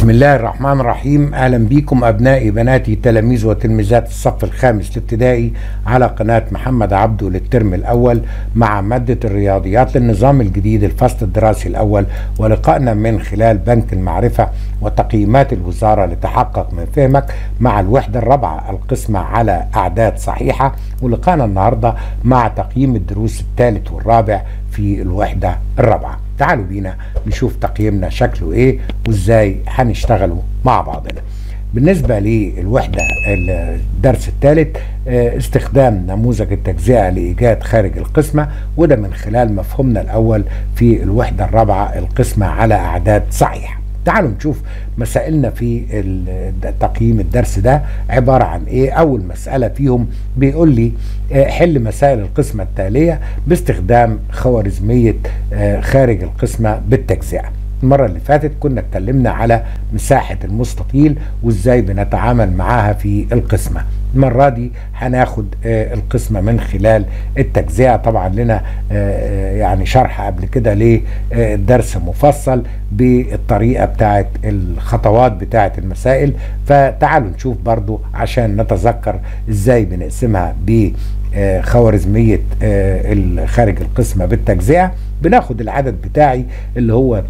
بسم الله الرحمن الرحيم اهلا بكم ابنائي بناتي تلاميذ وتلميذات الصف الخامس الابتدائي على قناه محمد عبده للترم الاول مع ماده الرياضيات للنظام الجديد الفصل الدراسي الاول ولقائنا من خلال بنك المعرفه وتقييمات الوزاره لتحقق من فهمك مع الوحده الرابعه القسمه على اعداد صحيحه ولقائنا النهارده مع تقييم الدروس الثالث والرابع في الوحده الرابعه تعالوا بينا نشوف تقييمنا شكله ايه وازاي هنشتغلوا مع بعضنا بالنسبة للوحدة الدرس الثالث استخدام نموذج التجزئة لإيجاد خارج القسمة وده من خلال مفهومنا الأول في الوحدة الرابعة القسمة على أعداد صحيحة تعالوا نشوف مسائلنا في تقييم الدرس ده عبارة عن ايه اول مسألة فيهم بيقول لي حل مسائل القسمة التالية باستخدام خوارزمية خارج القسمة بالتجزئة المرة اللي فاتت كنا اتكلمنا على مساحة المستطيل وازاي بنتعامل معاها في القسمة المرة دي هناخد القسمة من خلال التجزئة طبعا لنا يعني شرح قبل كده لدرس مفصل بالطريقة بتاعت الخطوات بتاعت المسائل فتعالوا نشوف برضو عشان نتذكر ازاي بنقسمها بخوارزمية خارج القسمة بالتجزئة بناخد العدد بتاعي اللي هو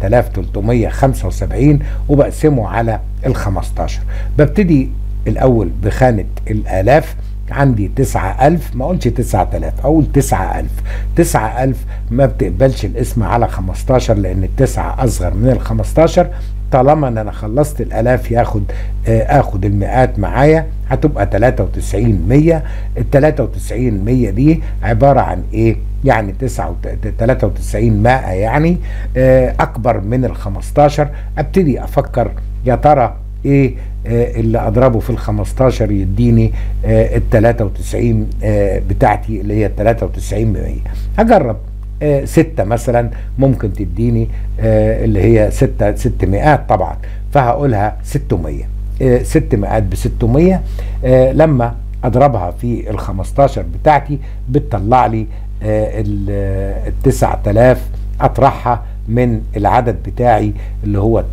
9375 وبقسمه على ال 15 ببتدي الأول بخانة الآلاف عندي 9000 ما اقولش 9000 اقول 9000 9000 ما بتقبلش الاسم على 15 لان التسعة اصغر من ال 15 طالما ان انا خلصت الالاف ياخد آه اخد المئات معايا هتبقى 93 100 ال 93 100 دي عباره عن ايه؟ يعني 9 93 100 يعني آه اكبر من ال 15 ابتدي افكر يا ترى ايه آه اللي اضربه في ال 15 يديني آه ال 93 آه بتاعتي اللي هي ال 93 100 هجرب آه ستة مثلا ممكن تديني آه اللي هي ستة ست مئات طبعا فهقولها 600 آه ست مئات ب 600 آه لما اضربها في ال 15 بتاعتي بتطلع لي آه ال 9000 اطرحها من العدد بتاعي اللي هو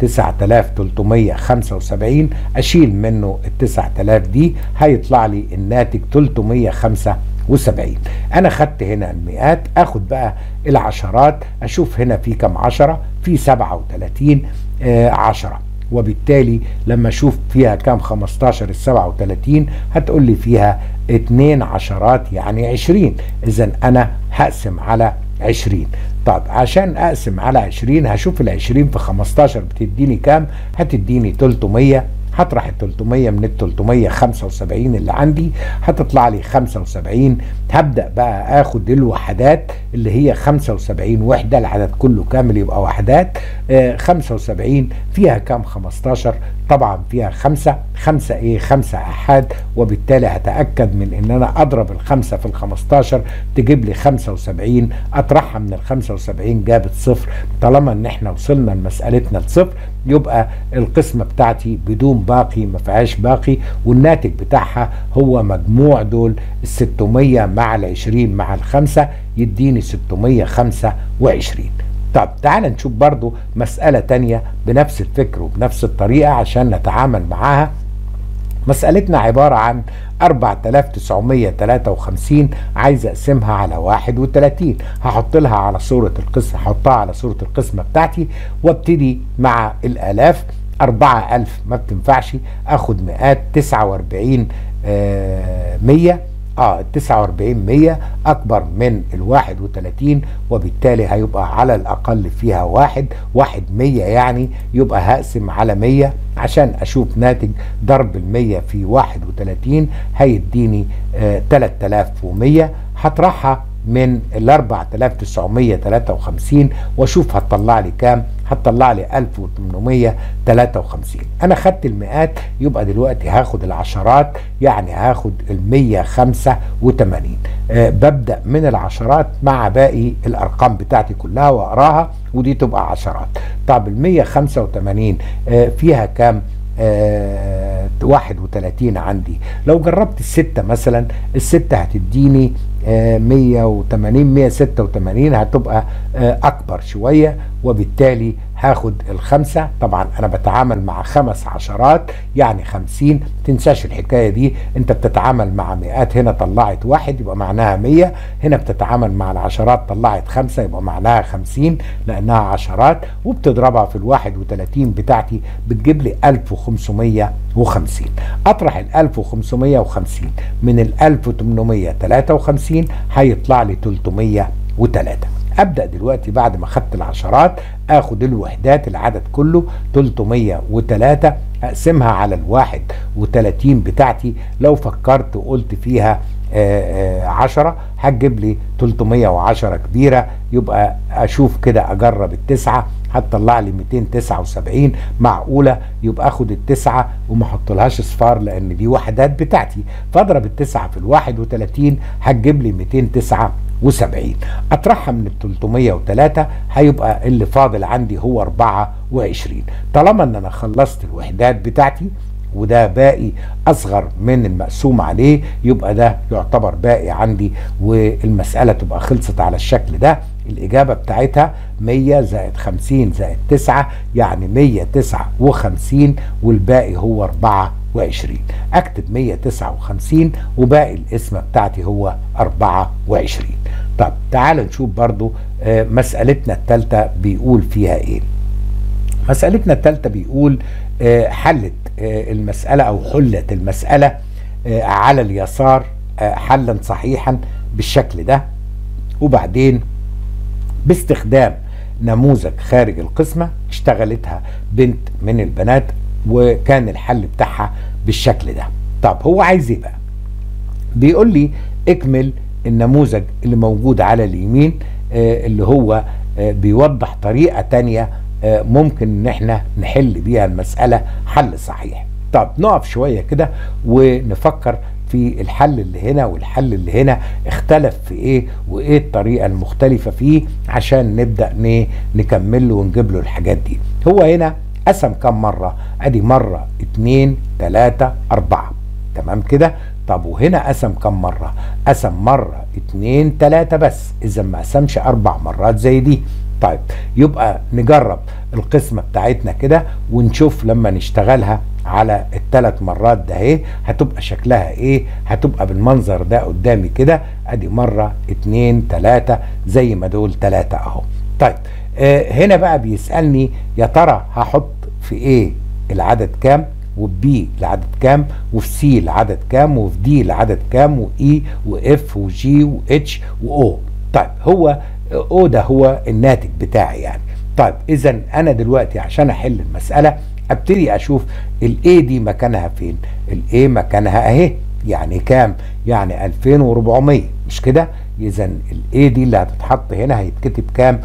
9375 اشيل منه ال 9000 دي هيطلع لي الناتج 375 انا خدت هنا المئات اخد بقى العشرات اشوف هنا في كم عشرة في 37 آه عشرة وبالتالي لما اشوف فيها كام 15 ال 37 هتقول لي فيها اتنين عشرات يعني 20 اذا انا هقسم على 20 طب عشان اقسم على 20 هشوف ال 20 في 15 بتديني كام هتديني 300 هطرح ال 300 من ال 375 اللي عندي هتطلع لي 75 هبدا بقى اخد الوحدات اللي هي 75 وحده العدد كله كامل يبقى وحدات آه 75 فيها كام 15 طبعا فيها خمسة خمسة ايه خمسة احاد وبالتالي هتأكد من ان انا اضرب الخمسة في الخمستاشر تجيب لي خمسة وسبعين اطرحها من الخمسة وسبعين جابت صفر طالما ان احنا وصلنا لمسألتنا لصفر يبقى القسمة بتاعتي بدون باقي ما فيهاش باقي والناتج بتاعها هو مجموع دول الستمية مع العشرين مع الخمسة يديني ستمية خمسة وعشرين طب تعال نشوف برضو مسألة تانية بنفس الفكر وبنفس الطريقة عشان نتعامل معاها مسألتنا عبارة عن 4953 عايز اقسمها على 31 هحط لها على صورة القسم هحطها على صورة القسمة بتاعتي وابتدي مع الالاف 4000 ما بتنفعش اخد مئات 49 آه 100 اه ال 49 100 اكبر من ال 31 وبالتالي هيبقى على الاقل فيها واحد واحد 100 يعني يبقى هقسم على 100 عشان اشوف ناتج ضرب ال 100 في 31 هيديني آه 3100 هطرحها من ال 4953 واشوف هتطلع لي كام هتطلع لي 1853 انا خدت المئات يبقى دلوقتي هاخد العشرات يعني هاخد ال 185 أه ببدا من العشرات مع باقي الارقام بتاعتي كلها واقراها ودي تبقى عشرات طب ال 185 أه فيها كام آه 31 عندي لو جربت الستة مثلا الستة هتديني 180 186 هتبقى اكبر شويه وبالتالي هاخد الخمسة طبعا انا بتعامل مع خمس عشرات يعني خمسين تنساش الحكاية دي انت بتتعامل مع مئات هنا طلعت واحد يبقى معناها مية هنا بتتعامل مع العشرات طلعت خمسة يبقى معناها خمسين لانها عشرات وبتضربها في الواحد وتلاتين بتاعتي بتجيب لي الف وخمسمية وخمسين اطرح الالف وخمسمية وخمسين من الالف وتمنمية تلاتة وخمسين هيطلع لي تلتمية وتلاتة ابدا دلوقتي بعد ما خدت العشرات اخد الوحدات العدد كله 303 اقسمها على الواحد وتلاتين بتاعتي لو فكرت وقلت فيها آآ آآ عشرة هتجيب لي 310 كبيرة يبقى اشوف كده اجرب التسعة هتطلع لي 279 معقولة يبقى اخد التسعة وما احطلهاش صفار لان دي وحدات بتاعتي فاضرب التسعة في الواحد وتلاتين هتجيب لي 209 وسبعين اطرحها من ال 303 هيبقى اللي فاضل عندي هو 24 طالما ان انا خلصت الوحدات بتاعتي وده باقي اصغر من المقسوم عليه يبقى ده يعتبر باقي عندي والمسألة تبقى خلصت على الشكل ده الإجابة بتاعتها 100 زائد 50 زائد 9 يعني 159 والباقي هو 24 اكتب 159 وباقي الاسم بتاعتي هو 24 طب تعال نشوف برضو آه مسألتنا الثالثة بيقول فيها ايه مسألتنا الثالثة بيقول آه حلت آه المسألة او حلت المسألة على اليسار حلا صحيحا بالشكل ده وبعدين باستخدام نموذج خارج القسمة اشتغلتها بنت من البنات وكان الحل بتاعها بالشكل ده طب هو عايز ايه بقى بيقول لي اكمل النموذج اللي موجود على اليمين آه اللي هو آه بيوضح طريقة تانية آه ممكن ان احنا نحل بيها المسألة حل صحيح طب نقف شوية كده ونفكر في الحل اللي هنا والحل اللي هنا اختلف في ايه وايه الطريقة المختلفة فيه عشان نبدأ نكمل له ونجيب له الحاجات دي هو هنا قسم كم مرة ادي مرة اتنين تلاتة اربعة تمام كده طب وهنا قسم كم مرة قسم مرة اتنين تلاتة بس اذا ما قسمش اربع مرات زي دي طيب يبقى نجرب القسمة بتاعتنا كده ونشوف لما نشتغلها على الثلاث مرات ده اهي هتبقى شكلها ايه هتبقى بالمنظر ده قدامي كده ادي مرة اتنين تلاتة زي ما دول تلاتة اهو طيب آه هنا بقى بيسألني يا ترى هحط في ايه العدد كام وفي بي العدد كام وفي سي العدد كام وفي دي العدد كام واي واف وجي واتش واو طيب هو او ده هو الناتج بتاعي يعني طيب اذا انا دلوقتي عشان احل المساله ابتدي اشوف الاي دي مكانها فين الاي مكانها اهي يعني كام يعني 2400 مش كده اذا الاي دي اللي هتتحط هنا هيتكتب كام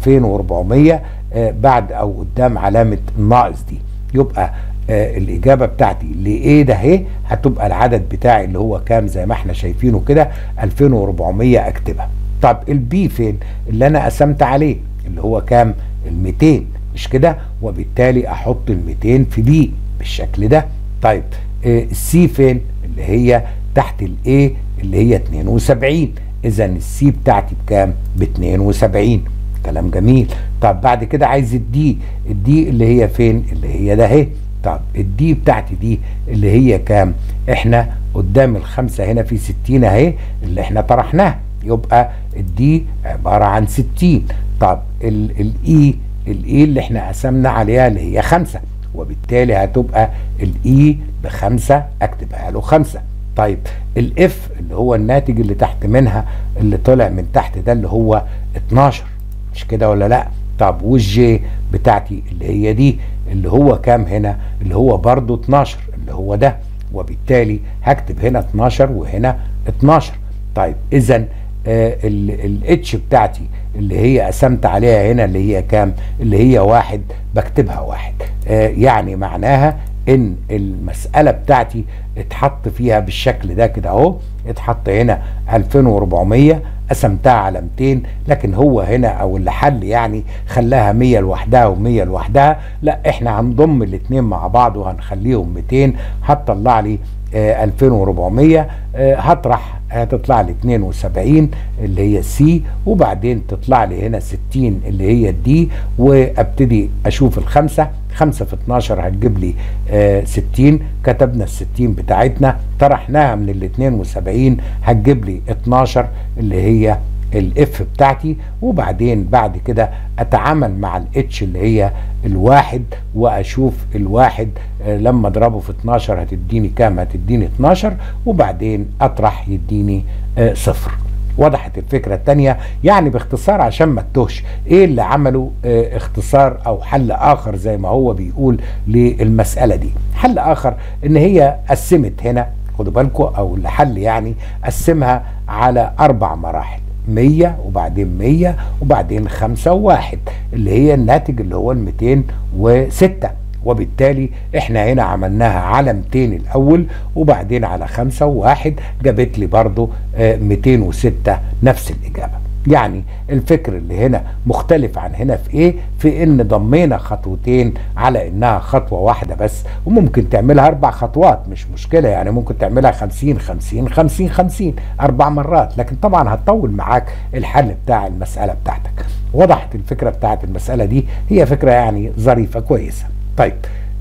2400 آه بعد او قدام علامه الناقص دي يبقى آه الاجابه بتاعتي لايه ده اهي هتبقى العدد بتاعي اللي هو كام زي ما احنا شايفينه كده 2400 اكتبها طب البي فين اللي انا قسمت عليه اللي هو كام ال 200 مش كده وبالتالي احط ال 200 في بي بالشكل ده طيب آه السي فين اللي هي تحت الايه اللي هي 72 اذا السي بتاعتي بكام ب 72 كلام جميل طب بعد كده عايز الدي الدي اللي هي فين اللي هي ده اهي طب الدي بتاعتي دي اللي هي كام احنا قدام الخمسة هنا في 60 اهي اللي احنا طرحناها يبقى الدي عبارة عن 60 طب الاي الاي اللي احنا قسمنا عليها اللي هي خمسة وبالتالي هتبقى الاي بخمسة اكتبها له خمسة طيب الاف اللي هو الناتج اللي تحت منها اللي طلع من تحت ده اللي هو 12 مش كده ولا لا طب والجي بتاعتي اللي هي دي اللي هو كام هنا اللي هو برضو 12 اللي هو ده وبالتالي هكتب هنا 12 وهنا 12 طيب اذا الاتش بتاعتي اللي هي قسمت عليها هنا اللي هي كام اللي هي واحد بكتبها واحد آه يعني معناها ان المسألة بتاعتي اتحط فيها بالشكل ده كده اهو اتحط هنا 2400 قسمتها على 200 لكن هو هنا او اللي حل يعني خلاها 100 لوحدها و100 لوحدها لا احنا هنضم الاثنين مع بعض وهنخليهم 200 هتطلع لي آه 2400 آه هطرح هتطلع لي 72 اللي هي سي وبعدين تطلع لي هنا 60 اللي هي الدي وابتدي اشوف الخمسه 5 في 12 هتجيب لي آه 60 كتبنا ال 60 بتاعتنا طرحناها من ال 72 هتجيب لي 12 اللي هي الاف بتاعتي وبعدين بعد كده اتعامل مع الاتش اللي هي الواحد واشوف الواحد آه لما اضربه في 12 هتديني كام هتديني 12 وبعدين اطرح يديني آه صفر وضحت الفكرة التانية يعني باختصار عشان ما تتوهش ايه اللي عمله اه اختصار او حل اخر زي ما هو بيقول للمسألة دي حل اخر ان هي قسمت هنا خدوا بالكم او الحل يعني قسمها على اربع مراحل 100 وبعدين 100 وبعدين 5 وواحد اللي هي الناتج اللي هو ال 206 وبالتالي احنا هنا عملناها على 200 الاول وبعدين على 5 وواحد جابت لي برضو اه 206 نفس الاجابه يعني الفكر اللي هنا مختلف عن هنا في ايه في ان ضمينا خطوتين على انها خطوة واحدة بس وممكن تعملها اربع خطوات مش مشكلة يعني ممكن تعملها خمسين خمسين خمسين خمسين اربع مرات لكن طبعا هتطول معاك الحل بتاع المسألة بتاعتك وضحت الفكرة بتاعت المسألة دي هي فكرة يعني ظريفة كويسة طيب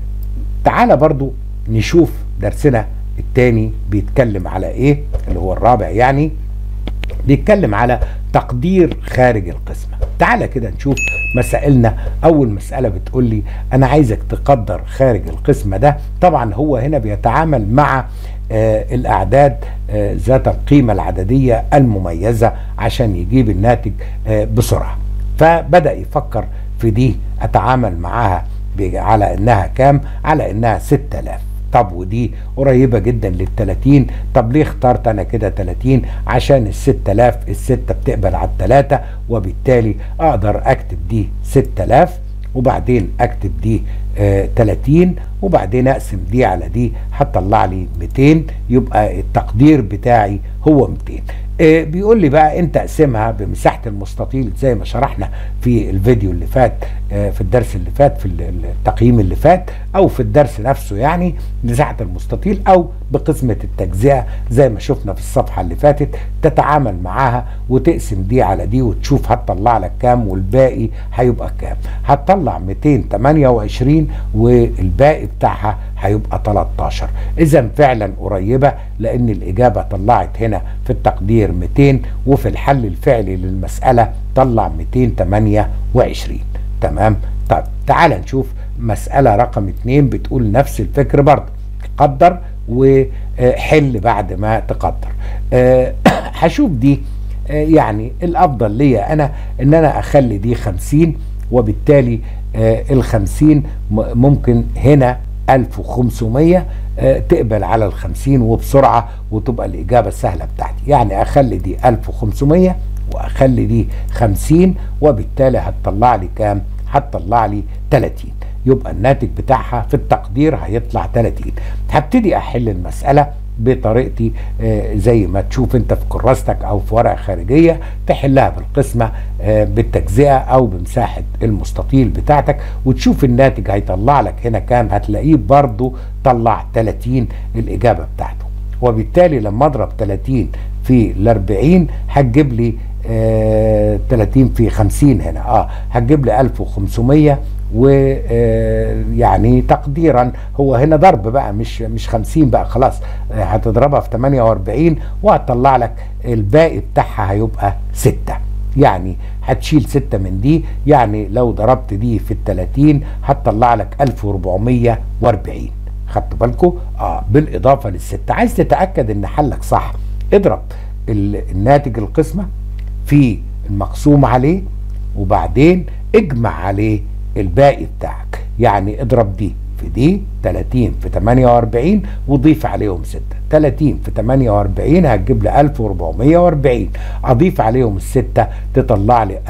تعالى برضو نشوف درسنا التاني بيتكلم على ايه اللي هو الرابع يعني بيتكلم على تقدير خارج القسمة تعالى كده نشوف مسائلنا أول مسألة بتقول لي أنا عايزك تقدر خارج القسمة ده طبعا هو هنا بيتعامل مع آه الأعداد آه ذات القيمة العددية المميزة عشان يجيب الناتج آه بسرعة فبدأ يفكر في دي أتعامل معاها على إنها كام على إنها 6000 طب ودي قريبة جدا لل 30 طب ليه اخترت انا كده 30 عشان ال 6000 الستة بتقبل على التلاتة وبالتالي اقدر اكتب دي 6000 وبعدين اكتب دي آه 30 وبعدين اقسم دي على دي هتطلع لي 200 يبقى التقدير بتاعي هو 200 آه بيقول لي بقى انت اقسمها بمساحه المستطيل زي ما شرحنا في الفيديو اللي فات آه في الدرس اللي فات في التقييم اللي فات او في الدرس نفسه يعني مساحه المستطيل او بقسمه التجزئه زي ما شفنا في الصفحه اللي فاتت تتعامل معاها وتقسم دي على دي وتشوف هتطلع لك كام والباقي هيبقى كام هتطلع 228 والباقي بتاعها هيبقى 13 اذا فعلا قريبه لان الاجابه طلعت هنا في التقدير 200 وفي الحل الفعلي للمساله طلع 228 تمام طب تعال نشوف مساله رقم 2 بتقول نفس الفكر برضه قدر وحل بعد ما تقدر أه هشوف دي أه يعني الافضل ليا انا ان انا اخلي دي 50 وبالتالي آه الخمسين ممكن هنا 1500 آه تقبل على الخمسين وبسرعة وتبقى الإجابة السهلة بتاعتي يعني أخلي دي 1500 وأخلي دي 50 وبالتالي هتطلع لي كام هتطلع لي 30 يبقى الناتج بتاعها في التقدير هيطلع 30 هبتدي أحل المسألة بطريقتي آه زي ما تشوف انت في كراستك او في ورقه خارجيه تحلها بالقسمه آه بالتجزئه او بمساحه المستطيل بتاعتك وتشوف الناتج هيطلع لك هنا كام هتلاقيه برضو طلع 30 الاجابه بتاعته وبالتالي لما اضرب 30 في ال 40 هتجيب لي آه 30 في 50 هنا اه هتجيب لي 1500 ويعني تقديرا هو هنا ضرب بقى مش مش 50 بقى خلاص هتضربها في 48 وهتطلع لك الباقي بتاعها هيبقى 6 يعني هتشيل 6 من دي يعني لو ضربت دي في ال 30 هتطلع لك 1440 خدتوا بالكم اه بالاضافه للستة عايز تتاكد ان حلك صح اضرب الناتج القسمه في المقسوم عليه وبعدين اجمع عليه الباقي بتاعك يعني اضرب دي في دي 30 في 48 وضيف عليهم 6 30 في 48 هتجيب لي 1440 اضيف عليهم الستة تطلع لي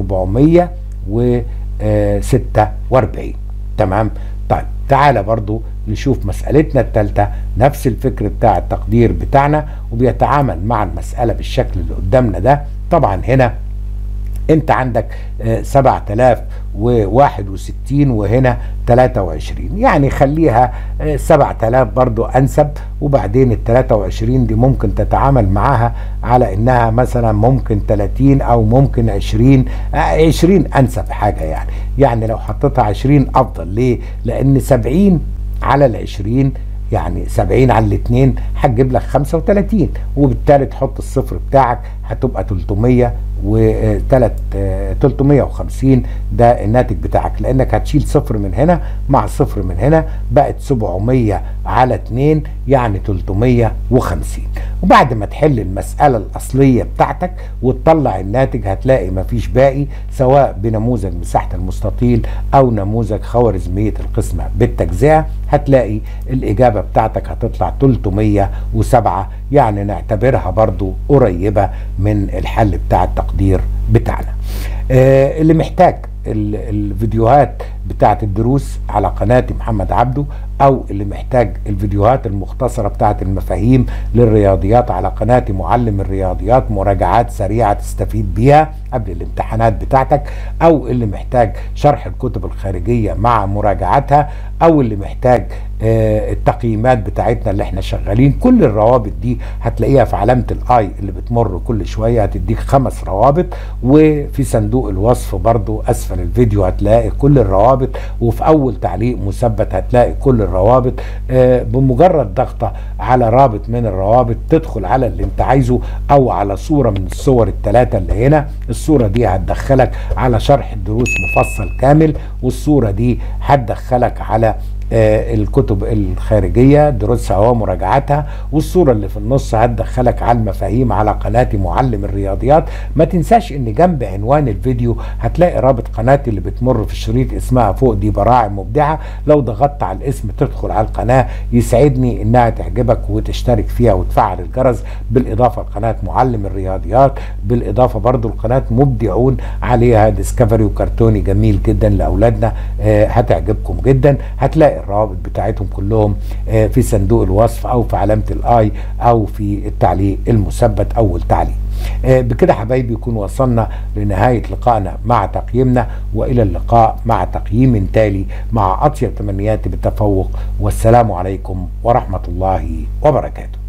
1446 تمام طيب تعالى برضو نشوف مسألتنا الثالثة نفس الفكر بتاع التقدير بتاعنا وبيتعامل مع المسألة بالشكل اللي قدامنا ده طبعا هنا انت عندك 7061 وهنا 23 يعني خليها 7000 برضو انسب وبعدين ال 23 دي ممكن تتعامل معاها على انها مثلا ممكن 30 او ممكن 20 20 انسب حاجه يعني يعني لو حطيتها 20 افضل ليه؟ لان 70 على ال 20 يعني 70 على الاثنين هتجيب لك 35 وبالتالي تحط الصفر بتاعك هتبقى 300 و 350 ده الناتج بتاعك لانك هتشيل صفر من هنا مع صفر من هنا بقت 700 على 2 يعني 350 وبعد ما تحل المسألة الأصلية بتاعتك وتطلع الناتج هتلاقي مفيش باقي سواء بنموذج مساحة المستطيل أو نموذج خوارزمية القسمة بالتجزئة هتلاقي الإجابة بتاعتك هتطلع 307 يعني نعتبرها برضو قريبة من الحل بتاع التقدير بتاعنا آه اللي محتاج الفيديوهات بتاعت الدروس على قناتي محمد عبده او اللي محتاج الفيديوهات المختصرة بتاعت المفاهيم للرياضيات على قناتي معلم الرياضيات مراجعات سريعة تستفيد بيها قبل الامتحانات بتاعتك او اللي محتاج شرح الكتب الخارجية مع مراجعتها او اللي محتاج آه التقييمات بتاعتنا اللي احنا شغالين كل الروابط دي هتلاقيها في علامة الاي اللي بتمر كل شوية هتديك خمس روابط وفي صندوق الوصف برضو اسفل الفيديو هتلاقي كل الروابط وفي اول تعليق مثبت هتلاقي كل الروابط آه بمجرد ضغطة على رابط من الروابط تدخل على اللي انت عايزه او على صورة من الصور الثلاثة اللي هنا الصورة دي هتدخلك على شرح الدروس مفصل كامل والصورة دي هتدخلك على آه الكتب الخارجية دروسها ومراجعاتها والصورة اللي في النص هتدخلك على المفاهيم على قناتي معلم الرياضيات ما تنساش ان جنب عنوان الفيديو هتلاقي رابط قناتي اللي بتمر في الشريط اسمها فوق دي براعم مبدعة لو ضغطت على الاسم تدخل على القناة يسعدني انها تعجبك وتشترك فيها وتفعل الجرس بالاضافة لقناة معلم الرياضيات بالاضافة برضو لقناة مبدعون عليها ديسكفري وكرتوني جميل جدا لاولادنا آه هتعجبكم جدا هتلاقي الروابط بتاعتهم كلهم في صندوق الوصف او في علامه الاي او في التعليق المثبت او التعليق بكده حبايبي يكون وصلنا لنهاية لقائنا مع تقييمنا وإلى اللقاء مع تقييم تالي مع أطيب تمنياتي بالتفوق والسلام عليكم ورحمة الله وبركاته